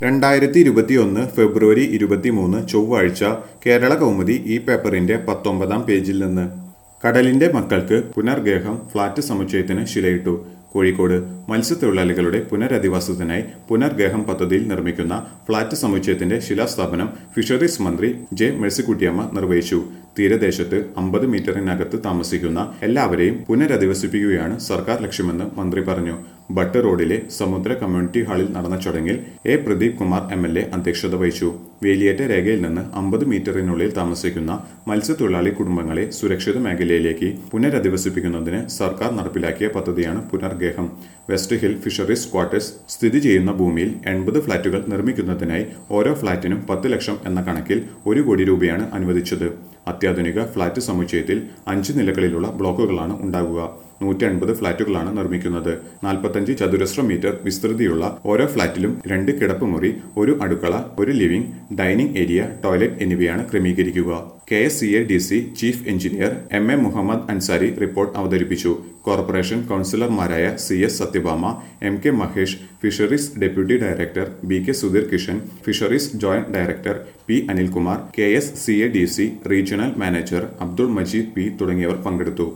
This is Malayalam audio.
രണ്ടായിരത്തി ഇരുപത്തിയൊന്ന് ഫെബ്രുവരി ഇരുപത്തിമൂന്ന് ചൊവ്വാഴ്ച കേരള കൗമുദി ഈ പേപ്പറിന്റെ പത്തൊമ്പതാം പേജിൽ നിന്ന് കടലിന്റെ മക്കൾക്ക് പുനർഗേഹം ഫ്ളാറ്റ് സമുച്ചയത്തിന് ശിലയിട്ടു കോഴിക്കോട് മത്സ്യത്തൊഴിലാളികളുടെ പുനരധിവാസത്തിനായി പുനർഗേഹം പദ്ധതിയിൽ നിർമ്മിക്കുന്ന ഫ്ളാറ്റ് സമുച്ചയത്തിന്റെ ശിലാസ്ഥാപനം ഫിഷറീസ് മന്ത്രി ജെ മേഴ്സിക്കുട്ടിയമ്മ നിർവഹിച്ചു തീരദേശത്ത് അമ്പത് മീറ്ററിനകത്ത് താമസിക്കുന്ന എല്ലാവരെയും പുനരധിവസിപ്പിക്കുകയാണ് സർക്കാർ ലക്ഷ്യമെന്ന് മന്ത്രി പറഞ്ഞു ഭട്ട് റോഡിലെ സമുദ്ര കമ്മ്യൂണിറ്റി ഹാളിൽ നടന്ന ചടങ്ങിൽ A Pradeep Kumar M L A അധ്യക്ഷത വഹിച്ചു വേലിയേറ്റ രേഖയിൽ നിന്ന് അമ്പത് മീറ്ററിനുള്ളിൽ താമസിക്കുന്ന മത്സ്യത്തൊഴിലാളി കുടുംബങ്ങളെ സുരക്ഷിത മേഖലയിലേക്ക് പുനരധിവസിപ്പിക്കുന്നതിന് സർക്കാർ നടപ്പിലാക്കിയ പദ്ധതിയാണ് Punargeham west hill fisheries quarters സ്ഥിതി ചെയ്യുന്ന ഭൂമിയിൽ എൺപത് ഫ്ളാറ്റുകൾ നിർമ്മിക്കുന്നതിനായി ഓരോ ഫ്ളാറ്റിനും പത്ത് ലക്ഷം എന്ന കണക്കിൽ ഒരു കോടി രൂപയാണ് അനുവദിച്ചത് അത്യാധുനിക ഫ്ളാറ്റ് സമുച്ചയത്തിൽ അഞ്ച് നിലകളിലുള്ള ബ്ലോക്കുകളാണ് ഉണ്ടാകുക നൂറ്റി അൻപത് ഫ്ളാറ്റുകളാണ് നിർമ്മിക്കുന്നത് നാൽപ്പത്തഞ്ച് ചതുരശ്ര മീറ്റർ വിസ്തൃതിയുള്ള ഓരോ ഫ്ളാറ്റിലും രണ്ട് കിടപ്പുമുറി ഒരു അടുക്കള ഒരു ലിവിംഗ് ഡൈനിങ് ഏരിയ ടോയ്ലറ്റ് എന്നിവയാണ് ക്രമീകരിക്കുക K S C A D C chief engineer M A Muhammad Ansari report അവതരിപ്പിച്ചു കോർപ്പറേഷൻ കൗൺസിലർമാരായ C S Satyabhama M K Mahesh fisheries deputy director B K Sudheer Kishan fisheries joint director P Anilkumar K S C A D C regional manager Abdul Majeed P തുടങ്ങിയവർ പങ്കെടുത്തു